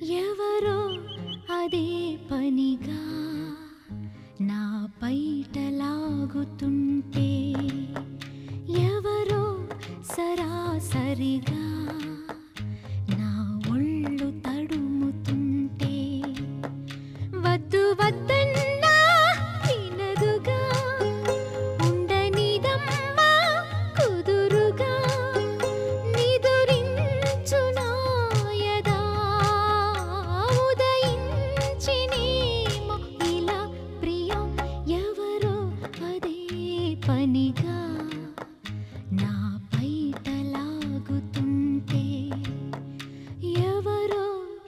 ఎవరో అదే పనిగా నా పైట లాగుతుంటే ఎవరో సరాసరిగా నా ఒళ్ళు తడుముతుంటే వద్దు వద్దన్నా వినదుగా ఉండనిదమ్మా కుదురుగా నిదురించు నాయదా ఉదయించినేమో ఇలా ప్రియం ఎవరో అదే పనిగా నా పైట లాగుతుంటే ఎవరో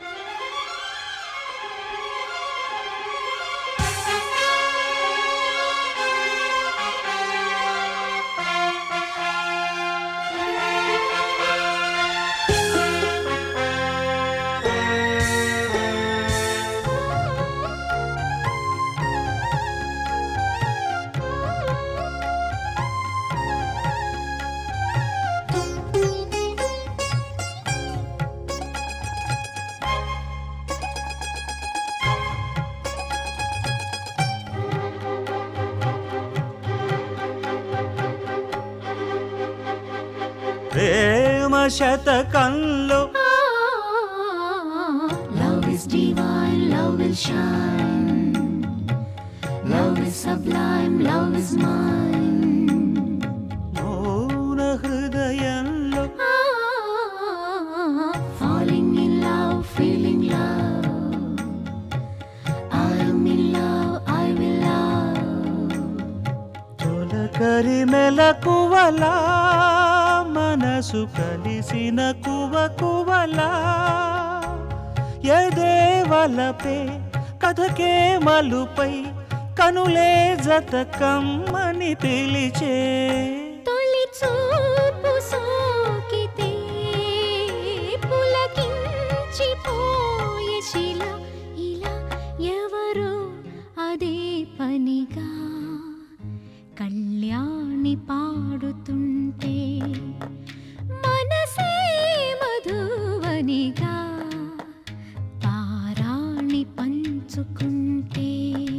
ప్రేమ శతకంలో Love is divine, love is shine. Love is sublime, love is mine. మౌన హృదయంలో Falling in love, feeling love. I am in love, I will love. తొలకరి మెలకువలా మనసు కలిసిన కువ కువలా ఎదేవలపే కథకే మలుపై కనులే జత కమ్మని పిలిచే తొలి చూపు సోకితే పులకించిపోయే శిల ఇలా ఎవరో అదే పనిగా కళ్యాణి పాడుతుంటే మనసే మధువనిగా పారాణి పంచుకుంటే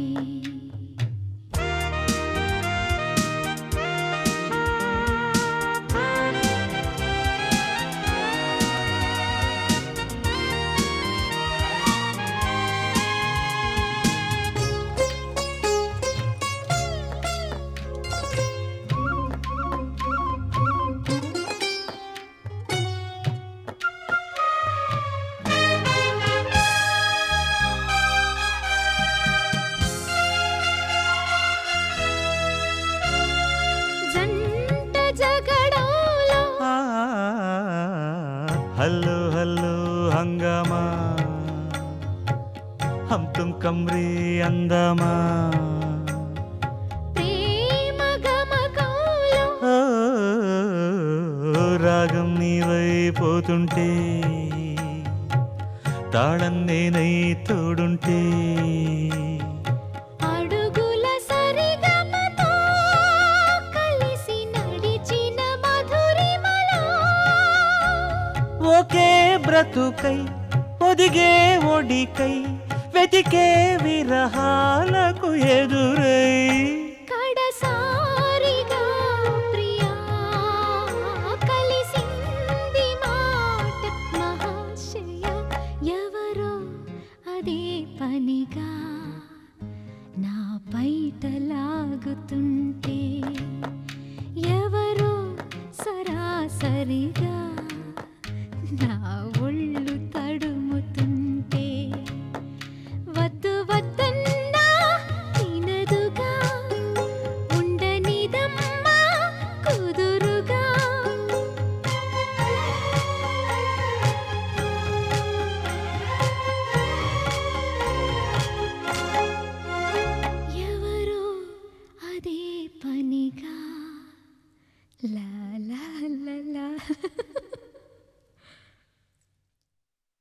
జంట జగడాలో ఆ, హల్లో హల్లో హంగామా హమ్ తుమ్ కమ్రీ అందమా ప్రేమ గమకంలో ఓ, రాగం నీవైపోతుంటే తాళం నేనై తోడుంటే అడుగుల సరిగమతో కలిసి నడిచిన మధురిమలో ఒకే బ్రతుకై ఒదిగే ఒడికై వెతికే విరహాలకు ఎదురై కడసారిగా ప్రియా కలిసింది మాట మహాశయ ఎవరో అదే పనిగా నా బయట లాగుతుంటే ఎవరో సరాసరిగా నా